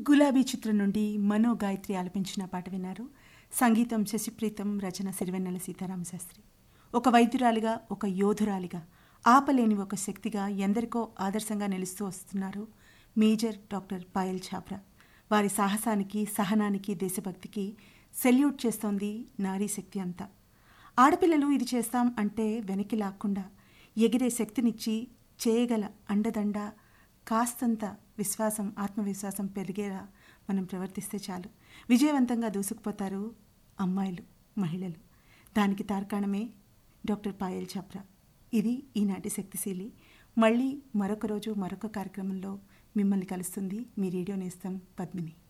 గులాబీ చిత్రం నుండి మనో గాయత్రి ఆలపించిన పాట విన్నారు సంగీతం శశిప్రీతం రచన సిరివెన్నెల సీతారామశాస్త్రి ఒక వైద్యురాలిగా ఒక యోధురాలిగా ఆపలేని ఒక శక్తిగా ఎందరికో ఆదర్శంగా నిలుస్తూ వస్తున్నారు మేజర్ డాక్టర్ పాయల్ ఛాప్రా వారి సాహసానికి సహనానికి దేశభక్తికి సెల్యూట్ చేస్తోంది నారీ శక్తి అంతా ఆడపిల్లలు ఇది చేస్తాం అంటే వెనక్కి లాక్కుండా ఎగిరే శక్తినిచ్చి చేయగల అండదండ కాస్తంత విశ్వాసం ఆత్మవిశ్వాసం పెరిగేలా మనం ప్రవర్తిస్తే చాలు విజయవంతంగా దూసుకుపోతారు అమ్మాయిలు మహిళలు దానికి తార్కాణమే డాక్టర్ పాయల్ ఛాప్రా ఇది ఈనాటి శక్తిశీలి మళ్ళీ మరొక రోజు మరొక కార్యక్రమంలో మిమ్మల్ని కలుస్తుంది మీ రేడియో నేస్తం పద్మిని